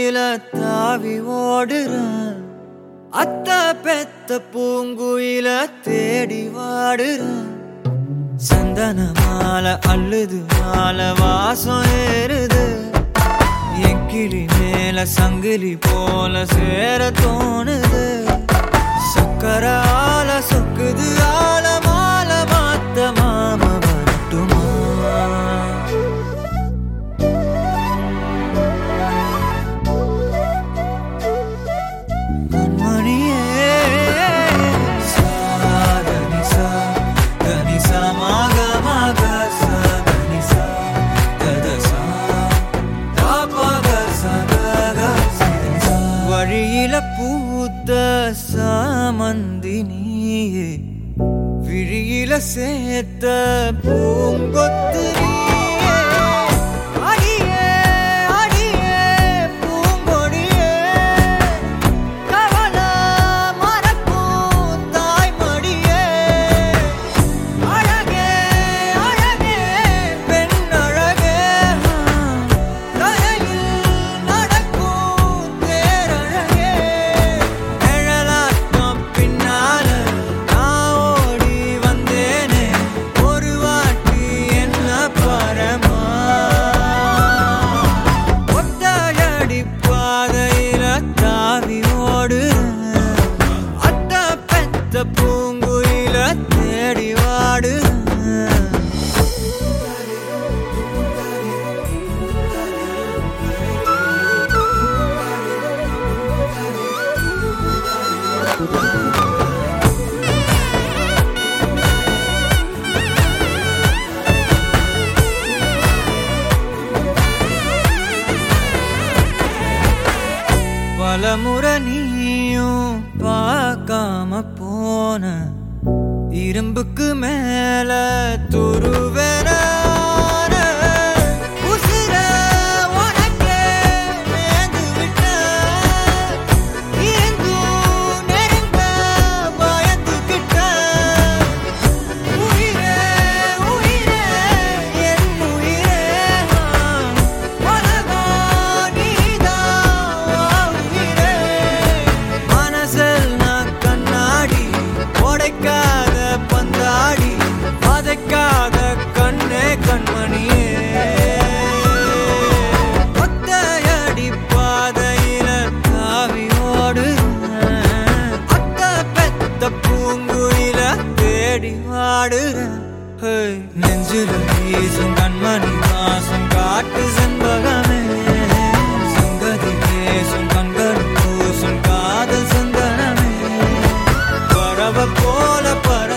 பூங்குயில தாவி ஓடுறேன் அத்த பெத்த பூங்குயில தேடி வாடுறேன் சந்தன மாலை அள்ளுது மாலை வாசம் ஏறுது என் கிளி மேல சங்கிலி போல சேர தோணுது சக்கர ஆல சொக்குது ஆல மால மாத்த மாம வரட்டுமா கண்மணியே சாதனி சா தனி சா மாக மாக சா தனி சா தத சா தாபக சா கக சிதனி சா. வழியில பூத்த சாமந்தி நீயே விழியில சேர்த்த பூங்கொத்து நீயே. அடியே, அடியே, பூங்கொடியே கவல மறக்கும் தாய்மடியே அழகே அழகே பெண் அழகே தலையில் நடக்கும் தேரழகே நிழலாட்டம் பின்னால நான் ஓடி வந்தேனே ஒரு வாட்டி என்ன பரமா ஒத்தையடி பாதையில தாவி ஓடுறேன் அத்த பெத்த பூங்குயில தேடி வாடுறேன் பலமுறை நீயும் பார்க்காம போன இரும்புக்கு மேல துருவென உசிர உனக்கே நேர்ந்து விட்டேன். இருந்தும் நெருங்க பயந்துகிட்டேன். உயிரே உயிரே என் உயிரே உலகம் நீதான் உயிரே மனசில் நான் கண்ணாடி உடைக்காத பந்தாடி வதைக்காத கண்ணே கண்மணியே ஒத்தையடி பாதையில தாவி ஓடுறேன் அத்த பெத்த பூங்குயில தேடி வாடுறேன் ஹே, நெஞ்சில வீசும் கண்மணி வாசம் காட்டு செண்பகமே சங்கதி பேசும் கண்கள் பூசும் காதல் சந்தனமே பறவை போல பற